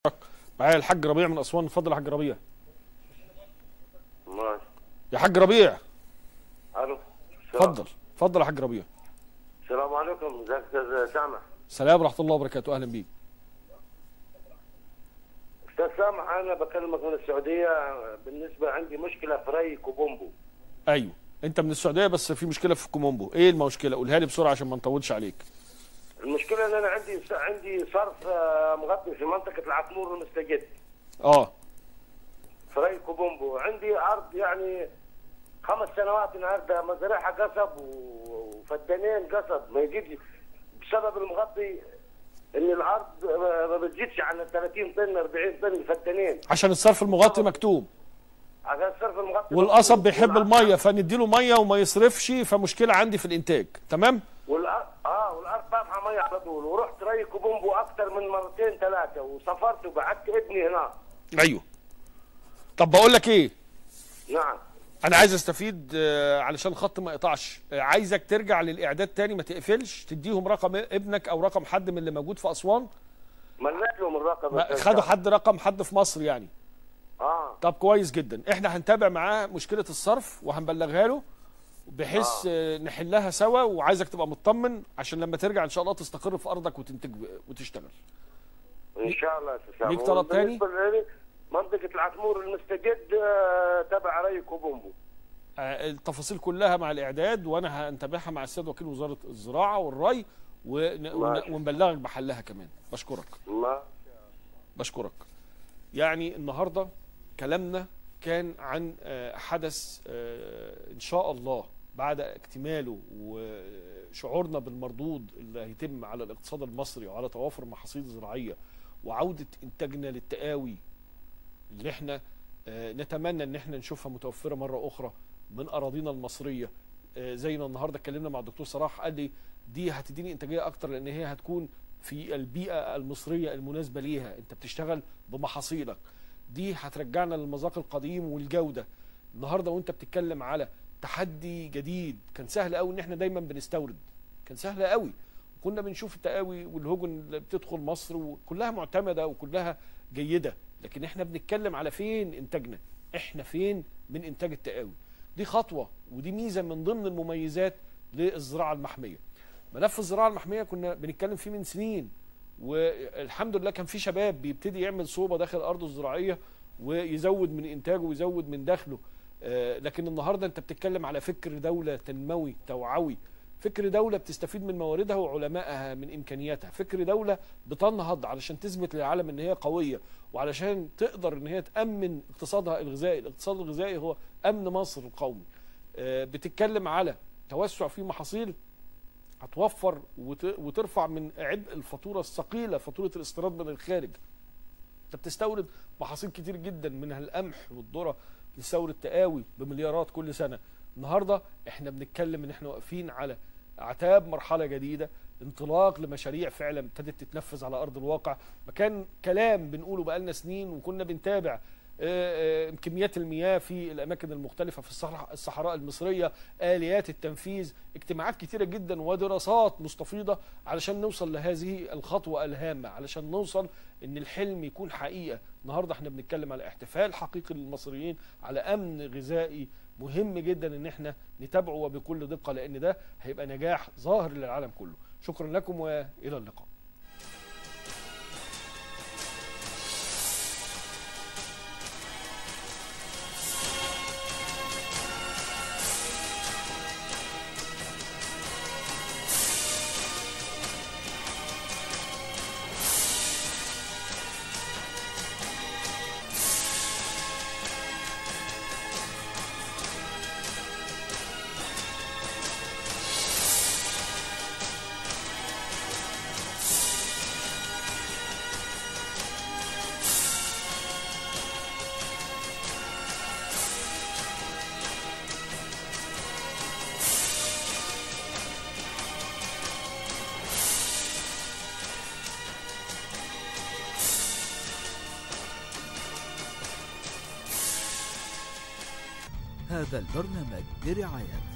معايا الحاج ربيع من اسوان اتفضل يا حاج ربيع ماشي يا حاج ربيع الو اتفضل اتفضل يا حاج ربيع السلام عليكم ازيك يا استاذ سامح سلام ورحمه الله وبركاته اهلا بيك استاذ سامح انا بكلمك من السعوديه بالنسبه عندي مشكله في ري كوبومبو ايوه انت من السعوديه بس في مشكله في كومومبو ايه المشكله قولها لي بسرعه عشان ما نطولش عليك المشكله ان انا عندي عندي صرف آه، مغطي في منطقه العقمور المستجد اه في ري كوبومبو عندي ارض يعني خمس سنوات النهارده مزارعها قصب و- وفدانين قصب ما يجيش بسبب المغطي ان الارض ما- ما بتزيدش عن 30 طن 40 طن الفدانين عشان الصرف المغطي مكتوب عشان الصرف المغطي والقصب بيحب والأرض- الميه فنديله ميه وما يصرفش فمشكله عندي في الانتاج تمام والارض اه والارض طافحه ميه على طول ورحت ري كوبومبو اكثر من مرتين ثلاثه وسافرت وقعدت ابني هناك ايوه طب بقول لك ايه نعم انا عايز استفيد آه، علشان الخط ما يقطعش آه، عايزك ترجع للاعداد تاني ما تقفلش تديهم رقم ابنك او رقم حد من اللي موجود في اسوان مليت لهم الرقم ما- خدوا حد رقم حد في مصر يعني اه طب كويس جدا احنا هنتابع معاه مشكله الصرف وهنبلغها له بحيث آه. نحلها سوا وعايزك تبقى مطمن عشان لما ترجع ان شاء الله تستقر في ارضك وتنتج وتشتغل ان شاء الله يا أستاذ سامي. ليك طلب تاني؟ وبالنسبة لي، منطقه العتمور المستجد آه، تبع ري كوبومبو آه، التفاصيل كلها مع الاعداد وانا هنتابعها مع السيد وكيل وزاره الزراعه والري ون- ون- ماشي. ونبلغك بحلها كمان بشكرك ما بشكرك يعني النهارده كلامنا كان عن آه، حدث آه، ان شاء الله بعد اكتماله وشعورنا بالمردود اللي هيتم على الاقتصاد المصري وعلى توافر محاصيل زراعيه وعوده انتاجنا للتقاوي اللي احنا آه، نتمنى ان احنا نشوفها متوفره مره اخرى من اراضينا المصريه آه، زي ما النهارده اتكلمنا مع الدكتور صلاح قال لي دي هتديني انتاجيه اكتر لان هي هتكون في البيئه المصريه المناسبه ليها انت بتشتغل بمحاصيلك دي هترجعنا للمذاق القديم والجوده النهارده وانت بتتكلم على تحدي جديد كان سهل قوي ان احنا دايما بنستورد كان سهل قوي وكنا بنشوف التقاوي والهجن اللي بتدخل مصر وكلها معتمده وكلها جيده لكن احنا بنتكلم على فين انتاجنا احنا فين من انتاج التقاوي دي خطوه ودي ميزه من ضمن المميزات للزراعه المحميه ملف الزراعه المحميه كنا بنتكلم فيه من سنين والحمد لله كان في شباب بيبتدي يعمل صوبه داخل ارضه الزراعيه ويزود من انتاجه ويزود من دخله آه، لكن النهارده انت بتتكلم على فكر دوله تنموي توعوي فكر دولة بتستفيد من مواردها وعلمائها من إمكانياتها فكر دولة بتنهض علشان تثبت للعالم إن هي قوية وعلشان تقدر إن هي تأمن اقتصادها الغذائي الاقتصاد الغذائي هو أمن مصر القومي آه، بتتكلم على توسع في محاصيل هتوفر وت- وترفع من عبء الفاتورة الثقيلة فاتورة الاستيراد من الخارج انت بتستورد محاصيل كتير جدا منها القمح والذره بتستورد تقاوي بمليارات كل سنه النهارده احنا بنتكلم ان احنا واقفين على اعتاب مرحله جديده انطلاق لمشاريع فعلا ابتدت تتنفذ على ارض الواقع مكان كلام بنقوله بقالنا سنين وكنا بنتابع آه، آه، كميات المياه في الاماكن المختلفه في الصحراء الصحراء المصريه اليات التنفيذ اجتماعات كتيره جدا ودراسات مستفيضه علشان نوصل لهذه الخطوه الهامه علشان نوصل ان الحلم يكون حقيقه النهارده احنا بنتكلم على احتفال حقيقي للمصريين على امن غذائي مهم جدا ان احنا نتابعه وبكل دقه لان ده هيبقى نجاح ظاهر للعالم كله شكرا لكم والى اللقاء هذا البرنامج برعاية